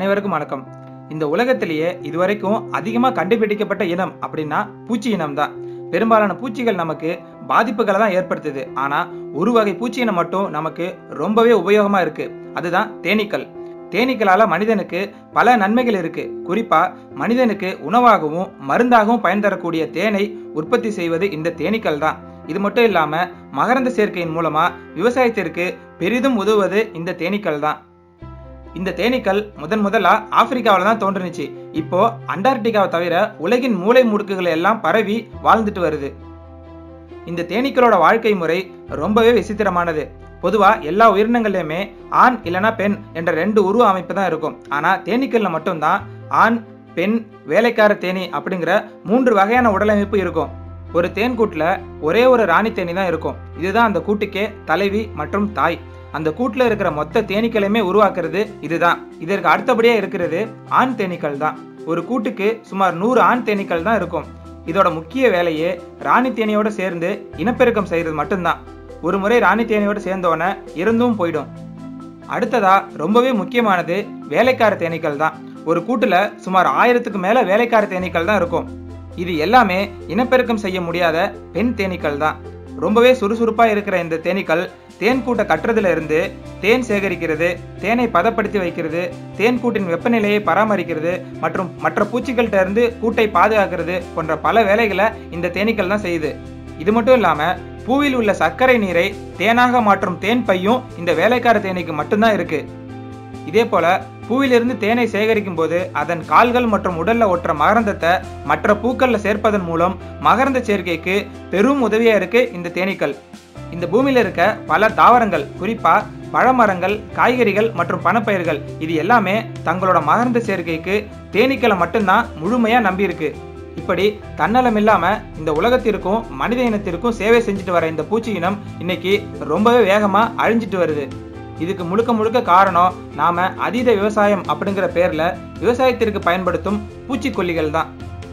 அனைவருக்கும் வணக்கம் இந்த உலகத்திலேயே இதுவரைக்கும் அதிகமாக கண்டுபிடிக்கப்பட்ட இனம் அப்படின்னா பூச்சி இனம் தான் பெரும்பாலான பூச்சிகள் நமக்கு பாதிப்புகளை தான் ஏற்படுத்துது ஆனா ஒரு வகை பூச்சி இனம் மட்டும் நமக்கு ரொம்பவே உபயோகமா இருக்கு அதுதான் தேனீக்கள் தேனீக்களால மனிதனுக்கு பல நன்மைகள் இருக்கு குறிப்பா மனிதனுக்கு உணவாகவும் மருந்தாகவும் பயன் தரக்கூடிய தேனை உற்பத்தி செய்வது இந்த தேனீக்கள் தான் இது மட்டும் இல்லாம மகரந்த சேர்க்கையின் மூலமா விவசாயத்திற்கு பெரிதும் உதவுவது இந்த தேனீக்கள் தான் இந்த தேனீக்கள் முதன் முதலா ஆப்பிரிக்காவில் தான் தோன்றுனுச்சு இப்போ அண்டார்டிகாவை தவிர உலகின் மூலை முடுக்குகள் எல்லாம் பரவி வாழ்ந்துட்டு வருது இந்த தேனீக்களோட வாழ்க்கை முறை ரொம்பவே விசித்திரமானது பொதுவா எல்லா உயிரினங்கள்லயுமே ஆண் இல்லனா பெண் என்ற ரெண்டு உருவ அமைப்பு தான் இருக்கும் ஆனா தேனீக்கள்ல மட்டும்தான் ஆண் பெண் வேலைக்கார தேனி அப்படிங்கிற மூன்று வகையான உடலமைப்பு இருக்கும் ஒரு தேன்கூட்டுல ஒரே ஒரு ராணி தேனி தான் இருக்கும் இதுதான் அந்த கூட்டுக்கே தலைவி மற்றும் தாய் அந்த கூட்டுல இருக்கிற மொத்த தேனீக்களையுமே உருவாக்குறது இதுதான் இதற்கு அடுத்தபடியா இருக்கிறது ஆண் தேனீக்கள் தான் ஒரு கூட்டுக்கு சுமார் நூறு ஆண் தேனீக்கள் தான் இருக்கும் இதோட முக்கிய வேலையே ராணி தேனியோட சேர்ந்து இனப்பெருக்கம் செய்யறது மட்டும்தான் ஒரு முறை ராணி தேனியோட சேர்ந்தோன்னே இருந்தும் போயிடும் அடுத்ததா ரொம்பவே முக்கியமானது வேலைக்கார தேனீக்கள் தான் ஒரு கூட்டுல சுமார் ஆயிரத்துக்கு மேல வேலைக்கார தேனீக்கள் தான் இருக்கும் இது எல்லாமே இனப்பெருக்கம் செய்ய முடியாத பெண் தேனீக்கள் தான் ரொம்பவே சுறுசுறுப்பா இருக்கிற இந்த தேனீக்கள் தேன் கூட்டை கட்டுறதுல இருந்து தேன் சேகரிக்கிறது தேனை பதப்படுத்தி வைக்கிறது தேன் கூட்டின் வெப்பநிலையை பராமரிக்கிறது மற்றும் மற்ற பூச்சிகள்கிட்ட இருந்து கூட்டை பாதுகாக்கிறது போன்ற பல வேலைகளை இந்த தேனீக்கள் தான் செய்யுது இது மட்டும் இல்லாம பூவில் உள்ள சர்க்கரை நீரை தேனாக மாற்றும் தேன் பையும் இந்த வேலைக்கார தேனீக்கு மட்டும்தான் இருக்கு இதே போல பூவிலிருந்து தேனை சேகரிக்கும் போது அதன் கால்கள் மற்றும் உடல்ல ஒற்ற மகரந்தத்தை மற்ற பூக்கள்ல சேர்ப்பதன் மூலம் மகரந்த சேர்க்கைக்கு பெரும் உதவியா இருக்கு இந்த தேனீக்கள் இந்த பூமியில இருக்க பல தாவரங்கள் குறிப்பா பழமரங்கள் காய்கறிகள் மற்றும் பணப்பயிர்கள் இது எல்லாமே தங்களோட மகரந்த சேர்க்கைக்கு தேனீக்களை மட்டும்தான் முழுமையா நம்பி இருக்கு இப்படி தன்னலம் இல்லாம இந்த உலகத்திற்கும் மனித இனத்திற்கும் சேவை செஞ்சுட்டு வர இந்த பூச்சி இனம் இன்னைக்கு ரொம்பவே வேகமா அழிஞ்சிட்டு வருது இதுக்கு முழுக்க முழுக்க காரணம் நாம அதீத விவசாயம் அப்படிங்கிற பேர்ல விவசாயத்திற்கு பயன்படுத்தும் பூச்சிக்கொல்லிகள் தான்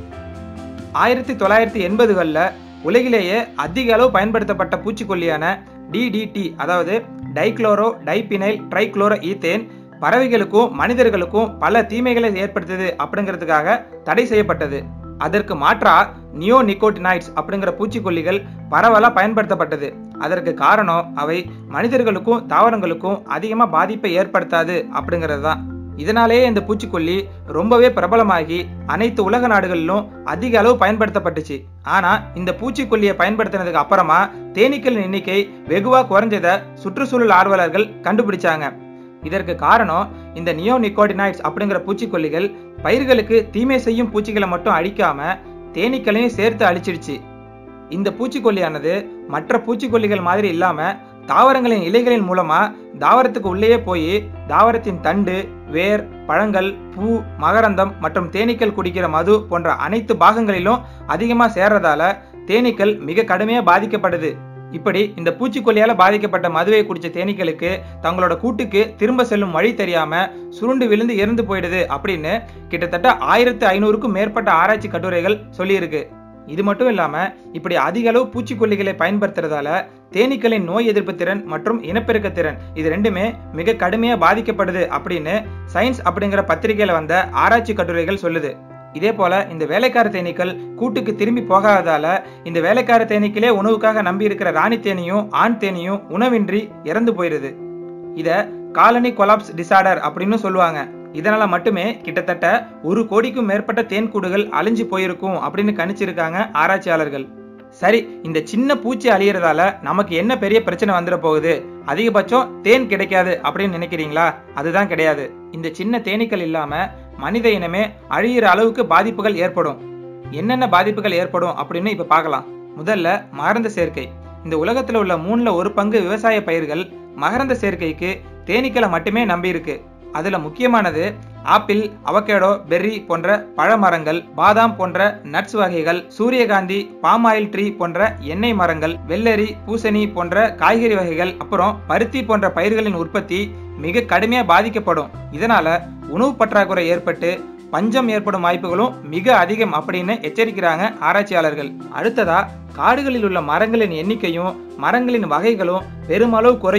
ஆயிரத்தி தொள்ளாயிரத்தி எண்பதுகளில் உலகிலேயே அதிக அளவு பயன்படுத்தப்பட்ட பூச்சிக்கொல்லியான டிடிடி அதாவது டைக்ளோரோ டைபினைல் ட்ரைக்ளோரோ ஈத்தேன் பறவைகளுக்கும் மனிதர்களுக்கும் பல தீமைகளை ஏற்படுத்துது அப்படிங்கிறதுக்காக தடை செய்யப்பட்டது அதற்கு மாற்றா நியோ நிக்கோட்டினாய்ட்ஸ் அப்படிங்கிற பூச்சிக்கொல்லிகள் பரவலா பயன்படுத்தப்பட்டது அதற்கு காரணம் அவை மனிதர்களுக்கும் தாவரங்களுக்கும் அதிகமாக பாதிப்பை ஏற்படுத்தாது அப்படிங்கிறது தான் இதனாலேயே இந்த பூச்சிக்கொல்லி ரொம்பவே பிரபலமாகி அனைத்து உலக நாடுகளிலும் அதிக அளவு பயன்படுத்தப்பட்டுச்சு ஆனா இந்த பூச்சிக்கொல்லியை பயன்படுத்தினதுக்கு அப்புறமா தேனீக்களின் எண்ணிக்கை வெகுவா குறைஞ்சதை சுற்றுச்சூழல் ஆர்வலர்கள் கண்டுபிடிச்சாங்க இதற்கு காரணம் இந்த நியோ நிக்கோடினாய்ட்ஸ் அப்படிங்கிற பூச்சிக்கொல்லிகள் பயிர்களுக்கு தீமை செய்யும் பூச்சிகளை மட்டும் அழிக்காம தேனீக்களையும் சேர்த்து அழிச்சிடுச்சு இந்த பூச்சிக்கொல்லியானது மற்ற பூச்சிக்கொல்லிகள் மாதிரி இல்லாம தாவரங்களின் இலைகளின் மூலமா தாவரத்துக்கு உள்ளேயே போய் தாவரத்தின் தண்டு வேர் பழங்கள் பூ மகரந்தம் மற்றும் தேனீக்கள் குடிக்கிற மது போன்ற அனைத்து பாகங்களிலும் அதிகமா சேர்றதால தேனீக்கள் மிக கடுமையா பாதிக்கப்படுது இப்படி இந்த பூச்சிக்கொல்லியால பாதிக்கப்பட்ட மதுவை குடிச்ச தேனீக்களுக்கு தங்களோட கூட்டுக்கு திரும்ப செல்லும் வழி தெரியாம சுருண்டு விழுந்து இறந்து போயிடுது அப்படின்னு கிட்டத்தட்ட ஆயிரத்து ஐநூறுக்கும் மேற்பட்ட ஆராய்ச்சி கட்டுரைகள் சொல்லியிருக்கு இது மட்டும் இல்லாம இப்படி அதிக அளவு பூச்சிக்கொல்லிகளை பயன்படுத்துறதால தேனீக்களின் நோய் எதிர்ப்பு திறன் மற்றும் இனப்பெருக்க திறன் இது ரெண்டுமே மிக கடுமையா பாதிக்கப்படுது அப்படின்னு சயின்ஸ் அப்படிங்கிற பத்திரிகையில வந்த ஆராய்ச்சி கட்டுரைகள் சொல்லுது இதே போல இந்த வேலைக்கார தேனீக்கள் கூட்டுக்கு திரும்பி போகாததால இந்த வேலைக்கார தேனீக்களே உணவுக்காக நம்பி இருக்கிற ராணி தேனியும் ஆண் தேனியும் உணவின்றி இறந்து போயிருது இத காலனி கொலாப்ஸ் டிசார்டர் அப்படின்னு சொல்லுவாங்க இதனால மட்டுமே கிட்டத்தட்ட ஒரு கோடிக்கும் மேற்பட்ட தேன்கூடுகள் அழிஞ்சு போயிருக்கும் அப்படின்னு கணிச்சிருக்காங்க ஆராய்ச்சியாளர்கள் சரி இந்த சின்ன பூச்சி அழியறதால நமக்கு என்ன பெரிய பிரச்சனை வந்துட போகுது அதிகபட்சம் தேன் கிடைக்காது அப்படின்னு நினைக்கிறீங்களா அதுதான் கிடையாது இந்த சின்ன தேனீக்கள் இல்லாம மனித இனமே அழியிற அளவுக்கு பாதிப்புகள் ஏற்படும் என்னென்ன பாதிப்புகள் ஏற்படும் அப்படின்னு இப்ப பார்க்கலாம் முதல்ல மகரந்த சேர்க்கை இந்த உலகத்துல உள்ள மூணுல ஒரு பங்கு விவசாய பயிர்கள் மகரந்த சேர்க்கைக்கு தேனீக்களை மட்டுமே நம்பி இருக்கு அதுல முக்கியமானது ஆப்பிள் அவகேடோ பெர்ரி போன்ற பழமரங்கள் பாதாம் போன்ற நட்ஸ் வகைகள் சூரியகாந்தி பாம் ஆயில் ட்ரீ போன்ற எண்ணெய் மரங்கள் வெள்ளரி பூசணி போன்ற காய்கறி வகைகள் அப்புறம் பருத்தி போன்ற பயிர்களின் உற்பத்தி மிக கடுமையா பாதிக்கப்படும் இதனால உணவு பற்றாக்குறை ஏற்பட்டு பஞ்சம் ஏற்படும் வாய்ப்புகளும் மிக அதிகம் அப்படின்னு எச்சரிக்கிறாங்க ஆராய்ச்சியாளர்கள் அடுத்ததா காடுகளில் உள்ள மரங்களின் எண்ணிக்கையும் மரங்களின் வகைகளும் பெருமளவு குறையும்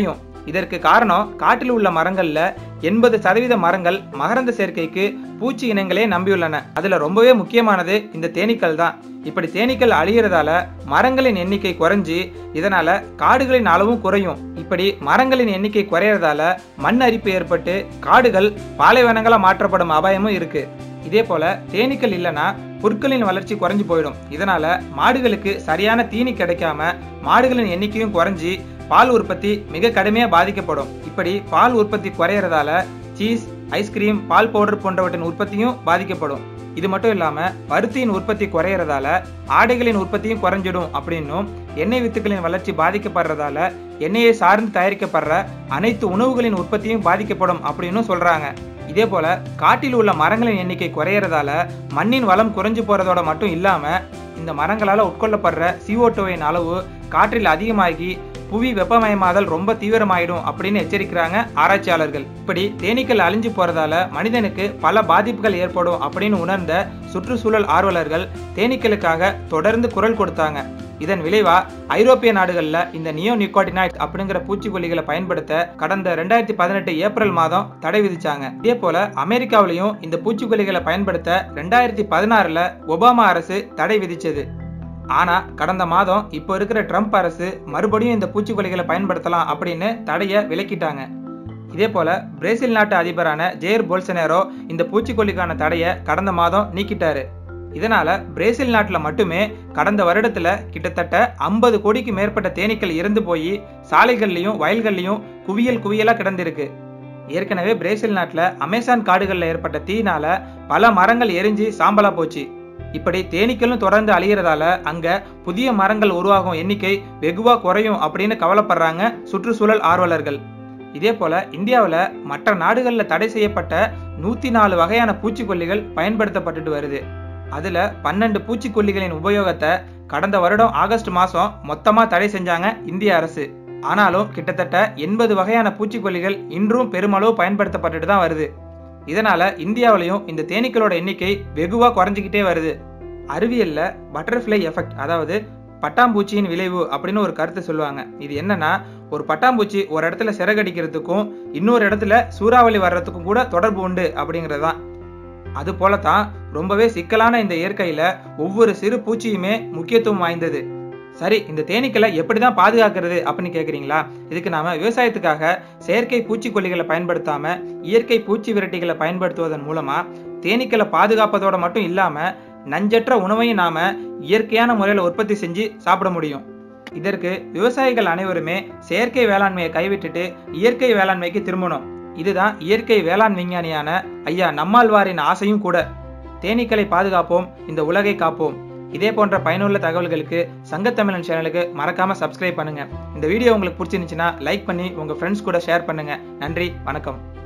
இதற்கு காரணம் காட்டில் உள்ள மரங்கள்ல எண்பது சதவீத மரங்கள் மகரந்த சேர்க்கைக்கு பூச்சி இனங்களே நம்பியுள்ளன அதுல ரொம்பவே முக்கியமானது இந்த தேனீக்கள் தான் இப்படி தேனீக்கள் அழியறதால மரங்களின் எண்ணிக்கை குறைஞ்சி இதனால காடுகளின் அளவும் குறையும் இப்படி மரங்களின் எண்ணிக்கை குறையறதால மண் அரிப்பு ஏற்பட்டு காடுகள் பாலைவனங்களா மாற்றப்படும் அபாயமும் இருக்கு இதே போல தேனீக்கள் இல்லைன்னா புற்களின் வளர்ச்சி குறைஞ்சு போயிடும் இதனால மாடுகளுக்கு சரியான தீனி கிடைக்காம மாடுகளின் எண்ணிக்கையும் குறைஞ்சி பால் உற்பத்தி மிக கடுமையாக பாதிக்கப்படும் இப்படி பால் உற்பத்தி குறையறதால சீஸ் ஐஸ்கிரீம் பால் பவுடர் போன்றவற்றின் உற்பத்தியும் பாதிக்கப்படும் இது மட்டும் இல்லாம பருத்தியின் உற்பத்தி குறையறதால ஆடைகளின் உற்பத்தியும் குறைஞ்சிடும் அப்படின்னும் எண்ணெய் வித்துக்களின் வளர்ச்சி பாதிக்கப்படுறதால எண்ணெயை சார்ந்து தயாரிக்கப்படுற அனைத்து உணவுகளின் உற்பத்தியும் பாதிக்கப்படும் அப்படின்னு சொல்றாங்க இதே போல காட்டில் உள்ள மரங்களின் எண்ணிக்கை குறையறதால மண்ணின் வளம் குறைஞ்சு போறதோட மட்டும் இல்லாம இந்த மரங்களால உட்கொள்ளப்படுற CO2வின் அளவு காற்றில் அதிகமாகி புவி வெப்பமயமாதல் ரொம்ப தீவிரமாயிடும் அப்படின்னு எச்சரிக்கிறாங்க ஆராய்ச்சியாளர்கள் இப்படி தேனீக்கள் அழிஞ்சு போறதால மனிதனுக்கு பல பாதிப்புகள் ஏற்படும் அப்படின்னு உணர்ந்த சுற்றுச்சூழல் ஆர்வலர்கள் தேனீக்களுக்காக தொடர்ந்து குரல் கொடுத்தாங்க இதன் விளைவா ஐரோப்பிய நாடுகள்ல இந்த நியோ நிக்கோட்டினாய்ட் அப்படிங்கிற பூச்சிக்கொல்லிகளை பயன்படுத்த கடந்த ரெண்டாயிரத்தி பதினெட்டு ஏப்ரல் மாதம் தடை விதிச்சாங்க இதே போல அமெரிக்காவிலையும் இந்த பூச்சிக்கொல்லிகளை பயன்படுத்த ரெண்டாயிரத்தி பதினாறுல ஒபாமா அரசு தடை விதிச்சது ஆனா கடந்த மாதம் இப்போ இருக்கிற ட்ரம்ப் அரசு மறுபடியும் இந்த பூச்சிக்கொல்லிகளை பயன்படுத்தலாம் அப்படின்னு தடையை விலக்கிட்டாங்க இதே போல பிரேசில் நாட்டு அதிபரான ஜெயர் போல்சனேரோ இந்த பூச்சிக்கொல்லிக்கான தடையை கடந்த மாதம் நீக்கிட்டாரு இதனால பிரேசில் நாட்டில் மட்டுமே கடந்த வருடத்துல கிட்டத்தட்ட ஐம்பது கோடிக்கு மேற்பட்ட தேனீக்கள் இறந்து போய் சாலைகள்லையும் வயல்கள்லையும் குவியல் குவியலா கிடந்திருக்கு ஏற்கனவே பிரேசில் நாட்டில் அமேசான் காடுகளில் ஏற்பட்ட தீயினால பல மரங்கள் எரிஞ்சு சாம்பலா போச்சு இப்படி தேனீக்களும் தொடர்ந்து அழியறதால அங்க புதிய மரங்கள் உருவாகும் எண்ணிக்கை வெகுவா குறையும் அப்படின்னு கவலைப்படுறாங்க சுற்றுச்சூழல் ஆர்வலர்கள் இதே போல இந்தியாவில் மற்ற நாடுகளில் தடை செய்யப்பட்ட நூத்தி நாலு வகையான பூச்சிக்கொல்லிகள் பயன்படுத்தப்பட்டுட்டு வருது அதுல பன்னெண்டு பூச்சிக்கொல்லிகளின் உபயோகத்தை கடந்த வருடம் ஆகஸ்ட் மாசம் மொத்தமா தடை செஞ்சாங்க இந்திய அரசு ஆனாலும் கிட்டத்தட்ட எண்பது வகையான பூச்சிக்கொல்லிகள் இன்றும் பெருமளவு பயன்படுத்தப்பட்டுட்டு தான் வருது இதனால இந்தியாவிலையும் இந்த தேனீக்களோட எண்ணிக்கை வெகுவா குறைஞ்சிக்கிட்டே வருது அறிவியல்ல பட்டர்ஃப்ளை எஃபெக்ட் அதாவது பட்டாம்பூச்சியின் விளைவு அப்படின்னு ஒரு கருத்து சொல்லுவாங்க இது என்னன்னா ஒரு பட்டாம்பூச்சி ஒரு இடத்துல சிறகடிக்கிறதுக்கும் இன்னொரு இடத்துல சூறாவளி வர்றதுக்கும் கூட தொடர்பு உண்டு அப்படிங்கிறது தான் அது போலத்தான் ரொம்பவே சிக்கலான இந்த இயற்கையில ஒவ்வொரு சிறு பூச்சியுமே முக்கியத்துவம் வாய்ந்தது சரி இந்த தேனீக்களை எப்படி தான் பாதுகாக்கிறது அப்படின்னு கேட்குறீங்களா இதுக்கு நாம விவசாயத்துக்காக செயற்கை பூச்சிக்கொல்லிகளை பயன்படுத்தாம இயற்கை பூச்சி விரட்டிகளை பயன்படுத்துவதன் மூலமா தேனீக்களை பாதுகாப்பதோட மட்டும் இல்லாம நஞ்சற்ற உணவையும் நாம இயற்கையான முறையில் உற்பத்தி செஞ்சு சாப்பிட முடியும் இதற்கு விவசாயிகள் அனைவருமே செயற்கை வேளாண்மையை கைவிட்டுட்டு இயற்கை வேளாண்மைக்கு திரும்பணும் இதுதான் இயற்கை வேளாண் விஞ்ஞானியான ஐயா நம்மாழ்வாரின் ஆசையும் கூட தேனீக்களை பாதுகாப்போம் இந்த உலகை காப்போம் இதே போன்ற பயனுள்ள தகவல்களுக்கு சங்கத்தமிழன் சேனலுக்கு மறக்காம சப்ஸ்கிரைப் பண்ணுங்க இந்த வீடியோ உங்களுக்கு பிடிச்சிருந்துச்சுன்னா லைக் பண்ணி உங்க ஃப்ரெண்ட்ஸ் கூட ஷேர் பண்ணுங்க நன்றி வணக்கம்